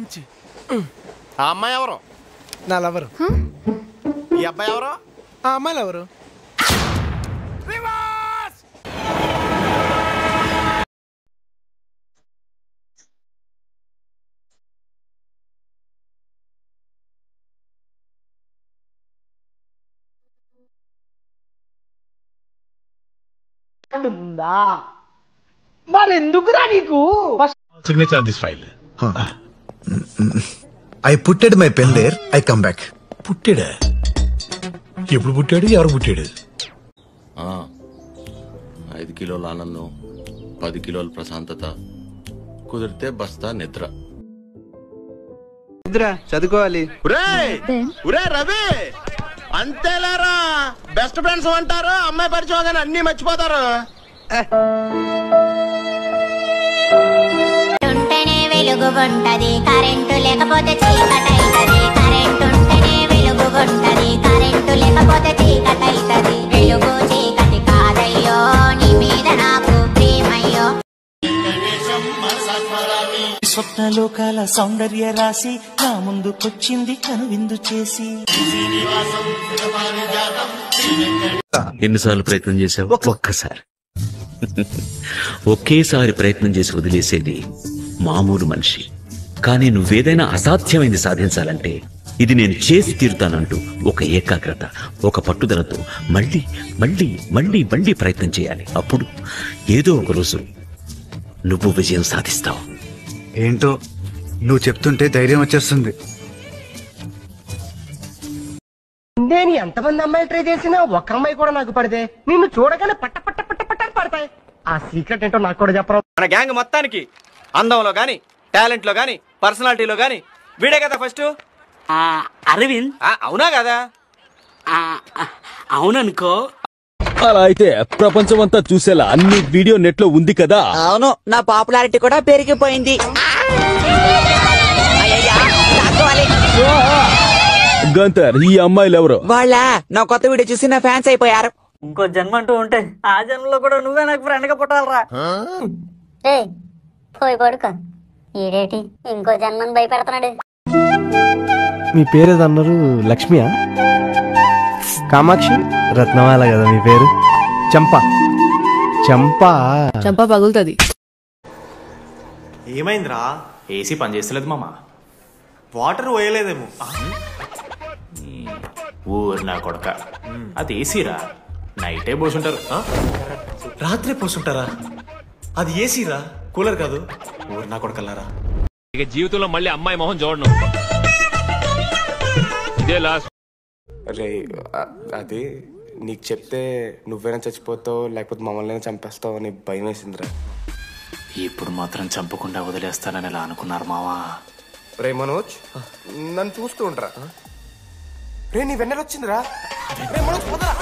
ఆ అమ్మాయి ఎవరు నా లవరు ఈ అబ్బాయి ఎవరు ఆ అమ్మాయిలు ఎవరు ఉందా మరి ఎందుకురా నీకు signature on this file. I putted my pen there I come back పుట్టాడా ఎప్పుడు పుట్టాడు ఎవరు పుట్టాడు ఐదు కిలోల ఆనందం పది కిలోల ప్రశాంతత కుదిరితే బస్తా నిద్ర చదువుకోవాలి ఉరే రవి అంతేలేరా బెస్ట్ ఫ్రెండ్స్ అంటారు అమ్మాయి పరిచయం అవగానే అన్ని మర్చిపోతారు ఉంటేనే వెలుగు ఉంటది కరెంటు లేకపోతే చీకటైతది కరెంటు ఉంటేనే వెలుగు ఉంటది కరెంటు లేకపోతే చీకటైతది వెలుగు చీకటి కాదయ్యో నీ మీద నాకు ప్రేమయ్యో స్వప్నలోకాల సౌందర్య రాశి నా ముందుకొచ్చింది కనువిందు చేసి ఎన్నిసార్లు ప్రయత్నం చేసావు ఒక్కసారి ఒకేసారి ప్రయత్నం చేసి వదిలేసేది మామూలు మనిషి కానీ నువ్వేదైనా అసాధ్యమైంది సాధించాలంటే ఇది నేను చేసి తీరుతానంటూ ఒక ఏకాగ్రత ఒక పట్టుదలతో మళ్ళీ మళ్ళీ మళ్ళీ మళ్ళీ ప్రయత్నం చేయాలి అప్పుడు ఏదో ఒక రోజు నువ్వు విజయం సాధిస్తావు ఏంటో నువ్వు చెప్తుంటే ధైర్యం వచ్చేస్తుంది నేను ఎంతమంది అమ్మాయిలు ట్రై చేసినా ఒక్క అమ్మాయి కూడా నాకు పడితే నిన్ను చూడగానే పట్ట పట్ట పట్ట పట్ట పడతాయి ఆ సీక్రెట్ ఏంటో నాకు కూడా చెప్పరా మన గ్యాంగ్ మొత్తానికి అందంలో గాని టాలెంట్ లో గాని పర్సనాలిటీలో గాని వీడే కదా ఫస్ట్ అరవింద్ అవునా కదా అవుననుకో అలా అయితే ప్రపంచం అంతా చూసేలా అన్ని వీడియో నెట్ లో ఉంది కదా అవును నా పాపులారిటీ కూడా పెరిగిపోయింది గంతర్ ఈ అమ్మాయిలు ఎవరు వాళ్ళ నా కొత్త వీడియో చూసి నా ఫ్యాన్స్ అయిపోయారు ఇంకో జన్మ అంటూ ఉంటే ఆ జన్మలో కూడా నువ్వే నాకు ఫ్రెండ్ గా పుట్టాలరా ఏ పోయి పడుకో ఈడేటి ఇంకో జన్మని భయపెడుతున్నాడు మీ పేరు ఏదో అన్నారు లక్ష్మియా కామాక్షి రత్నమాల కదా మీ పేరు చంప చంప చంప పగులుతుంది ఏమైందిరా ఏసీ పని చేస్తలేదు మామ వాటర్ పోయలేదేమో ఊరు నా కొడక అది ఏసీరా నైటే పోసుంటారు రాత్రే పోసుంటారా అది ఏసీరా కూలర్ కాదు ఊరు నా కొడకల్లారా ఇక జీవితంలో మళ్ళీ అమ్మాయి మొహం చూడను ఇదే లాస్ట్ రే అది నీకు చెప్తే నువ్వైనా చచ్చిపోతావు లేకపోతే మమ్మల్ని చంపేస్తావు అని భయం వేసిందిరా ఇప్పుడు మాత్రం చంపకుండా వదిలేస్తానని ఎలా అనుకున్నారు మావా రే మనోజ్ నన్ను చూస్తూ ఉంటారా రే నీ వెన్నెల వచ్చిందిరా రే మనోజ్ పోదరా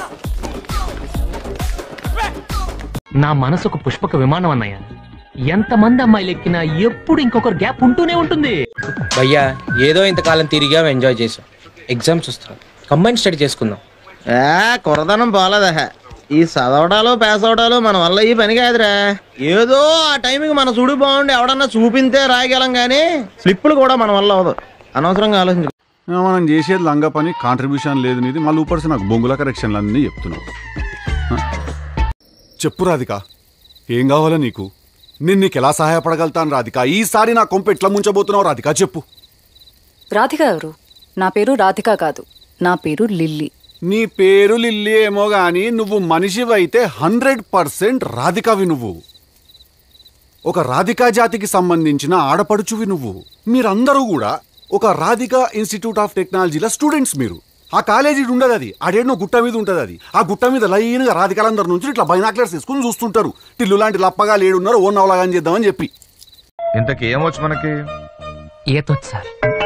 నా మనసు ఒక పుష్పక విమానం అన్నయ్య ఎంతమంది అమ్మాయిలు ఎక్కినా ఎప్పుడు ఇంకొకరు గ్యాప్ ఉంటూనే ఉంటుంది భయ్యా ఏదో ఇంతకాలం తిరిగా ఎంజాయ్ చేసాం ఎగ్జామ్స్ వస్తున్నాం కంబైన్ స్టడీ చేసుకుందాం కురదనం పోలేదా ఈ చదవడాలు పాస్ అవడాలు మన వల్ల ఈ పని కాదురా ఏదో ఆ టైంకి మన చూడు బాగుండి ఎవడన్నా చూపింతే రాయగలం కానీ స్లిప్పులు కూడా మన వల్ల అవదు అనవసరంగా ఆలోచించు మనం చేసేది లంగా పని కాంట్రిబ్యూషన్ లేదు నీది మళ్ళీ ఊపర్సి నాకు బొంగుల కరెక్షన్లు అన్నీ చెప్తున్నావు హ? చెప్పు రాధిక ఏం కావాలా నీకు నేను నీకు ఎలా సహాయపడగలుగుతాను రాధిక ఈసారి నా కొంప ఎట్లా ముంచబోతున్నావు రాధిక చెప్పు రాధిక ఎవరు నా పేరు రాధిక కాదు నా పేరు లిల్లీ నీ పేరు లిల్లీ ఏమో గాని నువ్వు మనిషివైతే హండ్రెడ్ పర్సెంట్ రాధికవి నువ్వు ఒక రాధికా జాతికి సంబంధించిన ఆడపడుచువి నువ్వు మీరందరూ కూడా ఒక రాధికా ఇన్స్టిట్యూట్ ఆఫ్ టెక్నాలజీల స్టూడెంట్స్ మీరు ఆ కాలేజీ ఉండదు అది ఆడేనో గుట్ట మీద ఉంటుంది అది ఆ గుట్ట మీద లైన్గా రాధికాలందరి నుంచి ఇట్లా బైనాక్లర్స్ తీసుకుని చూస్తుంటారు టిల్లు లాంటి లప్పగా లేడున్నారు ఓ నవలాగా చేద్దామని చెప్పి ఇంతకి ఏమొచ్చు మనకి ఈత సార్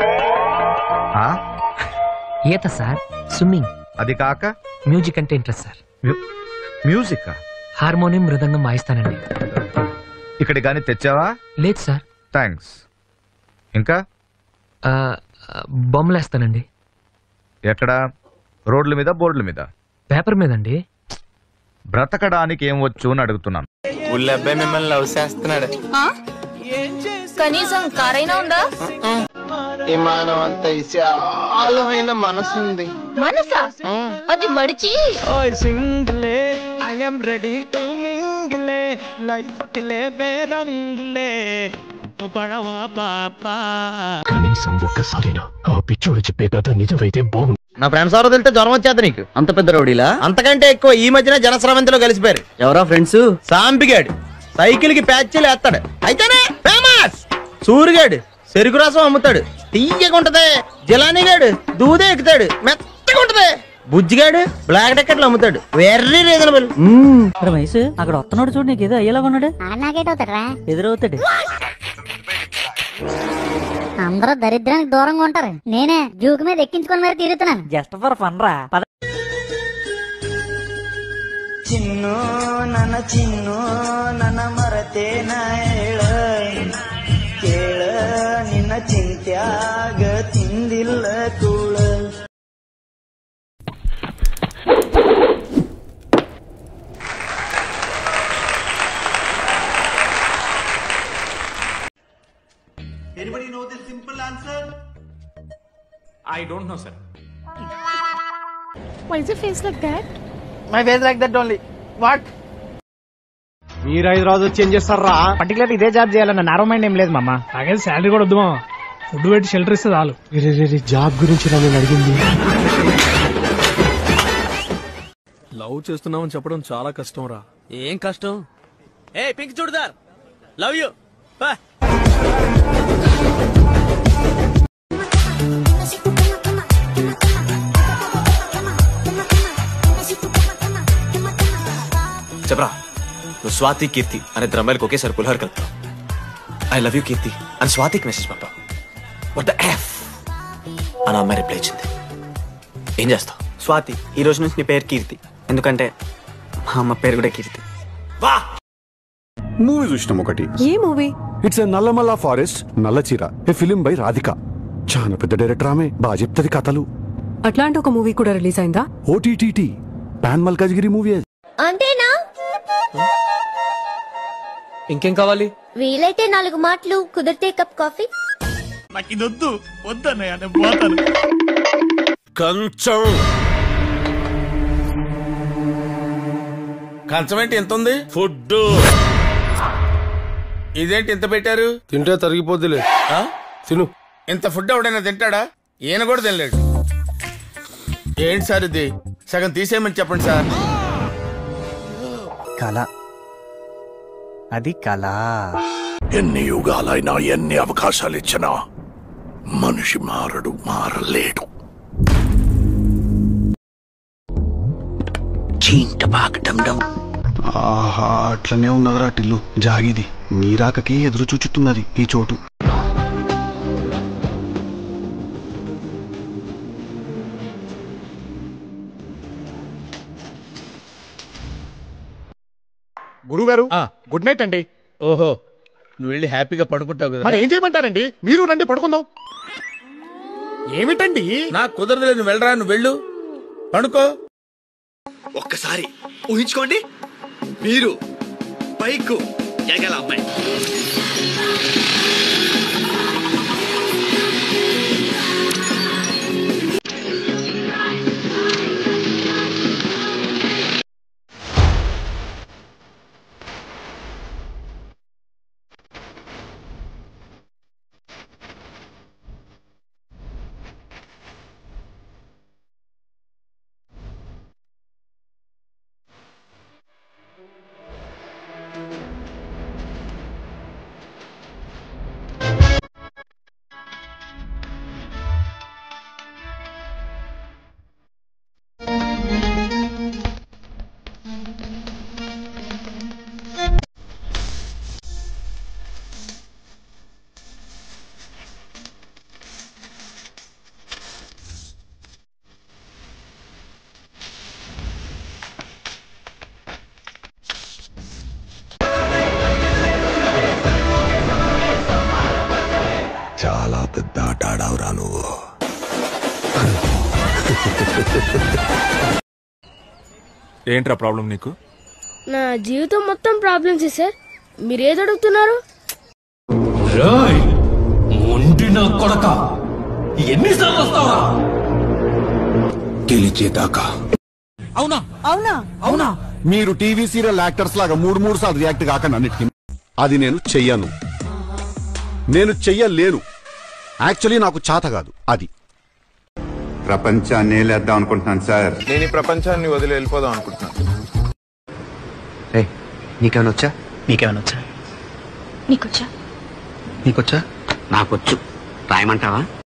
ఈత సార్ స్విమ్మింగ్ అది కాక మ్యూజిక్ అంటే ఇంట్రెస్ట్ సార్ మ్యూజిక్ హార్మోనియం మృదంగం వాయిస్తానండి ఇక్కడ కానీ తెచ్చావా లేదు సార్ థ్యాంక్స్ ఇంకా ఆ, ఆ, బొమ్మలేస్తానండి ఎక్కడ రోడ్ల మీద బోర్డుల మీద పేపర్ మీదండి బ్రతకడానికి ఏం వచ్చు అని అడుగుతున్నాను ఊళ్ళో అబ్బాయి మిమ్మల్ని లవ్ చేస్తున్నాడు కనీసం కారైనా ఉందా విమానం అంత విశాలమైన మనసు ఉంది మనసా అది మడిచి సింగిలే ఐఎమ్ రెడీ టు మింగిలే లైఫ్ కిలే బేరంగిలే పడవా పాపా కనీసం ఒక్కసారి ఆ పిచ్చోడు చెప్పే కథ నిజమైతే బాగుంది నా ఫ్రెండ్స్ ఎవరో తెలితే జ్వరం వచ్చేది నీకు అంత పెద్ద రౌడీలా అంతకంటే ఎక్కువ ఈ మధ్యన జనస్రవంతిలో కలిసిపోయారు ఎవరా ఫ్రెండ్స్ సాంపిగాడు సైకిల్ కి ప్యాచ్లు వేస్తాడు అయితేనే ఫేమస్ సూరిగాడు చెరుకు రసం అమ్ముతాడు తీయగా ఉంటది జిలానీగాడు దూదే ఎక్కుతాడు మెత్తగా ఉంటది బుజ్జిగాడు బ్లాక్ టికెట్లు అమ్ముతాడు వెర్రీ రీజనబుల్ రమేష్ అక్కడ వస్తున్నాడు చూడు నీకు ఏదో అయ్యేలాగా ఉన్నాడు నాకేటవుతాడరా ఎదురవుతాడు అందరూ దరిద్రానికి దూరంగా ఉంటారు నేనే జూకు మీద ఎక్కించుకొని మరి తిరుగుతున్నాను జస్ట్ ఫర్ ఫన్ రా పద ಚಿನ್ನು ನನ್ನ ಚಿನ್ನು ನನ್ನ ಮರತೇನ ಹೇಳ ಕೇಳ ನಿನ್ನ ಚಿಂತ್ಯಾಗ ತಿಂದಿಲ್ಲ ಕೂಳ Anybody know the simple answer? I don't know, sir. Why is your face like that? My face like that only what మీరు ఐదు రోజులు చేంజ్ చేస్తారా పర్టికులర్ ఇదే జాబ్ చేయాలన్న నారో మైండ్ ఏం లేదు మామ నాకైతే శాలరీ కూడా వద్దు మామ ఫుడ్ పెట్టి షెల్టర్ ఇస్తే చాలు జాబ్ గురించి నేను అడిగింది లవ్ చేస్తున్నామని చెప్పడం చాలా కష్టం రా ఏం కష్టం ఏ పింక్ చూడదార్ లవ్ యూ చెప్పరా నువ్వు స్వాతి కీర్తి అనే ఇద్దరు అమ్మాయిలకు ఒకేసారి పులిహోర కలుపుతావు ఐ లవ్ యూ కీర్తి అని స్వాతికి మెసేజ్ పంపావు వాట్ ద ఎఫ్ అని అమ్మాయి రిప్లై ఇచ్చింది ఏం చేస్తావు స్వాతి ఈ రోజు నుంచి నీ పేరు కీర్తి ఎందుకంటే మా అమ్మ పేరు కూడా కీర్తి వా మూవీ చూసినాం ఒకటి ఏ movie it's a Nallamalla forest నల్లచీర ఏ ఫిలిం బై రాధిక చాలా పెద్ద డైరెక్టర్ ఆమె బాగా చెప్తుంది కథలు అట్లాంటి ఒక మూవీ కూడా రిలీజ్ అయిందా ఓటీటీటీ పాన్ మల్కాజ్గిరి మూవీ అంతేనా ఇంకేం కావాలి వీలైతే నాలుగు మాటలు కుదిరితే కప్ కాఫీ నాకు ఇది వద్దు వద్దన్నయ్య నేను పోతాను కంచం కంచం ఏంటి ఎంత ఉంది ఫుడ్ ఇదేంటి ఎంత పెట్టారు తింటే తరిగిపోద్దిలే ఆ? తిను ఇంత ఫుడ్ ఎవడైనా తింటాడా ఈయన కూడా తినలేడు ఏంటి సార్ ఇది సగం తీసేయమని చెప్పండి సార్ కళ అది కళ ఎన్ని యుగాలైనా ఎన్ని అవకాశాలు ఇచ్చినా మనిషి మారడు మారలేడు ఆహా అట్లనే ఉన్నదిరా టిల్లు జాగిది మీరాకకి ఎదురు చూచుతున్నది ఈ చోటు గురుగారు గుడ్ నైట్ అండి ఓహో నువ్వు వెళ్ళి హ్యాపీగా పడుకుంటావు మరి కదా ఏం చేయమంటారండి మీరు రండి పడుకుందాం ఏమిటండి నాకు కుదరదులేదు నువ్వు వెళ్ళరా నువ్వు వెళ్ళు పడుకో ఒక్కసారి ఊహించుకోండి మీరు బైక్ ఎగల అమ్మాయి చాలా పెద్ద ఆట ఆడావురా నువ్వు ఏంట్రా ప్రాబ్లం నీకు నా జీవితం మొత్తం ప్రాబ్లమ్స్ సార్ మీరు ఏది అడుగుతున్నారు రాయ్ మొండి నా కొడక ఎన్నిసార్లు వస్తావా గెలిచేదాకా అవునా అవునా అవునా మీరు టీవీ సీరియల్ యాక్టర్స్ లాగా మూడు మూడు సార్లు రియాక్ట్ కాకండి అన్నిటికీ అది నేను చెయ్యను నేను చెయ్యలేను యాక్చువల్లీ నాకు చేత కాదు అది ప్రపంచాన్ని లేద్దాం అనుకుంటున్నాను సార్ నేను ఈ ప్రపంచాన్ని వదిలి వెళ్ళిపోదాం అనుకుంటున్నాను నీకేమైనా వచ్చా నీకేమైనా వచ్చా నీకొచ్చా నీకొచ్చా నాకొచ్చు రాయమంటావా